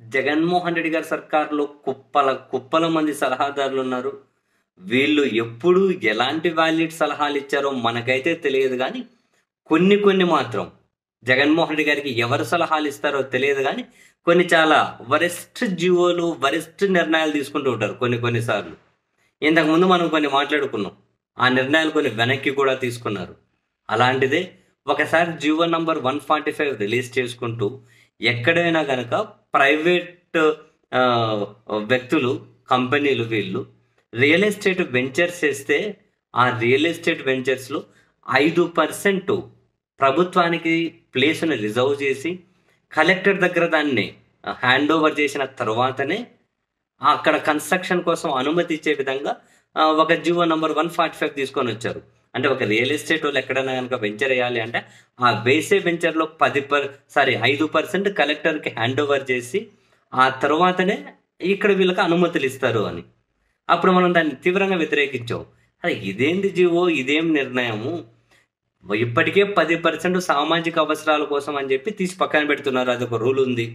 జగన్మోహన్ రెడ్డి గారి సర్కారులో కుప్పల కుప్పల మంది సలహాదారులు ఉన్నారు వీళ్ళు ఎప్పుడు ఎలాంటి వ్యాలిడ్ సలహాలు ఇచ్చారో మనకైతే తెలియదు కానీ కొన్ని కొన్ని మాత్రం జగన్మోహన్ రెడ్డి గారికి ఎవరు సలహాలు ఇస్తారో తెలియదు కానీ కొన్ని చాలా వరెస్ట్ జీవోలు వరెస్ట్ నిర్ణయాలు తీసుకుంటూ ఉంటారు కొన్ని కొన్నిసార్లు ఇంతకుముందు మనం కొన్ని మాట్లాడుకున్నాం ఆ నిర్ణయాలు కొన్ని వెనక్కి కూడా తీసుకున్నారు అలాంటిదే ఒకసారి GO number one forty five release చేసుకుంటూ ఎక్కడైనా కనుక ప్రైవేట్ ఆ, వ్యక్తులు కంపెనీలు వీళ్ళు రియల్ ఎస్టేట్ వెంచర్స్ చేస్తే ఆ రియల్ ఎస్టేట్ వెంచర్స్లో ఐదు పర్సెంట్ ప్రభుత్వానికి ప్లేస్ను రిజర్వ్ చేసి కలెక్టర్ దగ్గర దాన్ని హ్యాండ్ ఓవర్ చేసిన తర్వాతనే అక్కడ కన్స్ట్రక్షన్ కోసం అనుమతి ఇచ్చే విధంగా ఆ, ఒక GO number one forty five తీసుకొని వచ్చారు అంటే ఒక రియల్ ఎస్టేట్ వాళ్ళు ఎక్కడైనా కనుక వెంచర్ వేయాలి అంటే ఆ వేసే వెంచర్లో పది పర్ సారీ ఐదు పర్సెంట్ కలెక్టర్కి హ్యాండ్ ఓవర్ చేసి ఆ తర్వాతనే ఇక్కడ వీళ్ళకి అనుమతులు ఇస్తారు అని అప్పుడు మనం దాన్ని తీవ్రంగా వ్యతిరేకించాం అరే ఇదేంది జీవో ఇదేం నిర్ణయము ఇప్పటికే పది పర్సెంట్ సామాజిక అవసరాల కోసం అని చెప్పి తీసి పక్కన పెడుతున్నారు అది ఒక రూల్ ఉంది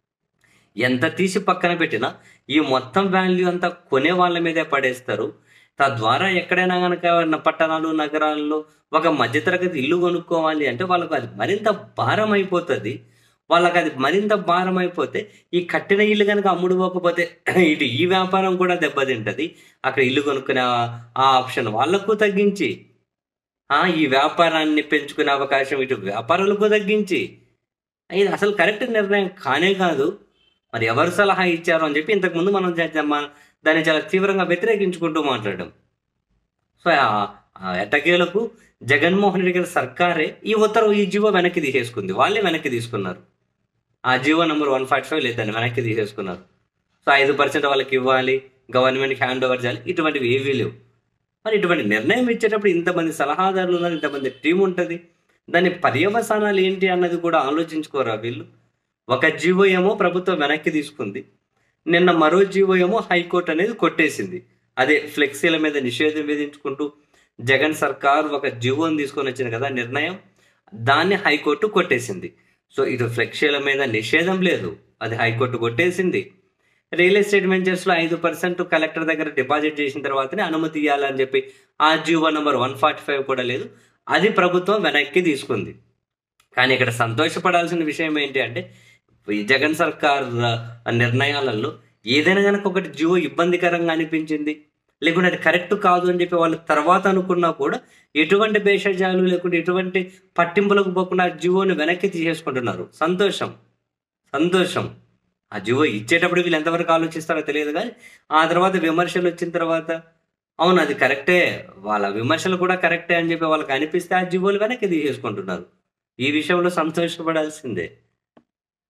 ఎంత తీసి పక్కన పెట్టినా ఈ మొత్తం వాల్యూ అంతా కొనే వాళ్ళ మీదే పడేస్తారు తద్వారా ఎక్కడైనా కనుక ఉన్న పట్టణాలు నగరాల్లో ఒక మధ్యతరగతి ఇల్లు కొనుక్కోవాలి అంటే వాళ్ళకు అది మరింత భారం అయిపోతుంది వాళ్ళకి అది మరింత భారం అయిపోతే ఈ కట్టిన ఇల్లు కనుక అమ్ముడుపోకపోతే ఇటు ఈ వ్యాపారం కూడా దెబ్బతింటది అక్కడ ఇల్లు కొనుక్కునే ఆ- ఆ ఆప్షన్ వాళ్ళకు తగ్గించి ఆ ఈ వ్యాపారాన్ని పెంచుకునే అవకాశం ఇటు వ్యాపారులకు తగ్గించి ఇది అసలు కరెక్ట్ నిర్ణయం కానే కాదు మరి ఎవరు సలహా ఇచ్చారు అని చెప్పి ఇంతకుముందు మనం జ- జ- మన- దాన్ని చాలా తీవ్రంగా వ్యతిరేకించుకుంటూ మాట్లాడడం సో ఆ- ఆ ఎట్టకేలకు జగన్మోహన్ రెడ్డి గారి సర్కారే ఈ ఉత్తర్వు ఈ జీవో వెనక్కి తీసేసుకుంది వాళ్ళే వెనక్కి తీసుకున్నారు ఆ GO number one forty five లేదని వెనక్కి తీసేసుకున్నారు సో ఐదు పర్సెంట్ వాళ్ళకి ఇవ్వాలి గవర్నమెంట్కి హ్యాండ్ ఓవర్ చేయాలి ఇటువంటివి ఏవీ లేవు మరి ఇటువంటి నిర్ణయం ఇచ్చేటప్పుడు ఇంతమంది సలహాదారులు ఉన్నారు ఇంతమంది టీం ఉంటుంది దాని పర్యవసానాలు ఏంటి అన్నది కూడా ఆలోచించుకోరా వీళ్ళు ఒక జీవో ఏమో ప్రభుత్వం వెనక్కి తీసుకుంది నిన్న మరో జీవో ఏమో హైకోర్టు అనేది కొట్టేసింది అదే ఫ్లెక్సీల మీద నిషేధం విధించుకుంటూ జగన్ సర్కార్ ఒక జీవోని తీసుకొని వచ్చింది కదా నిర్ణయం దాన్ని హైకోర్టు కొట్టేసింది సో ఇటు ఫ్లెక్సీల మీద నిషేధం లేదు అది హైకోర్టు కొట్టేసింది రియల్ ఎస్టేట్ వెంచర్స్లో ఐదు పర్సెంట్ కలెక్టర్ దగ్గర డిపాజిట్ చేసిన తర్వాతనే అనుమతి ఇవ్వాలని చెప్పి ఆ GO number one forty five కూడా లేదు అది ప్రభుత్వం వెనక్కి తీసుకుంది కానీ ఇక్కడ సంతోషపడాల్సిన విషయం ఏంటి అంటే ఈ జగన్ సర్కార్ ఆ, నిర్ణయాలలో ఏదైనా కనుక ఒకటి జియో ఇబ్బందికరంగా అనిపించింది లేకుంటే అది కరెక్ట్ కాదు అని చెప్పి వాళ్ళు తర్వాత అనుకున్నా కూడా ఎటువంటి భేషజాలు లేకుంటే ఎటువంటి పట్టింపులకు పోకుండా ఆ జియోని వెనక్కి తీసేసుకుంటున్నారు సంతోషం సంతోషం ఆ జియో ఇచ్చేటప్పుడు వీళ్ళు ఎంతవరకు ఆలోచిస్తారో తెలియదు కానీ ఆ తర్వాత విమర్శలు వచ్చిన తర్వాత అవును అది కరెక్టే వాళ్ళ విమర్శలు కూడా కరెక్టే అని చెప్పి వాళ్ళకి అనిపిస్తే ఆ జియోలు వెనక్కి తీసేసుకుంటున్నారు ఈ విషయంలో సంతోషపడాల్సిందే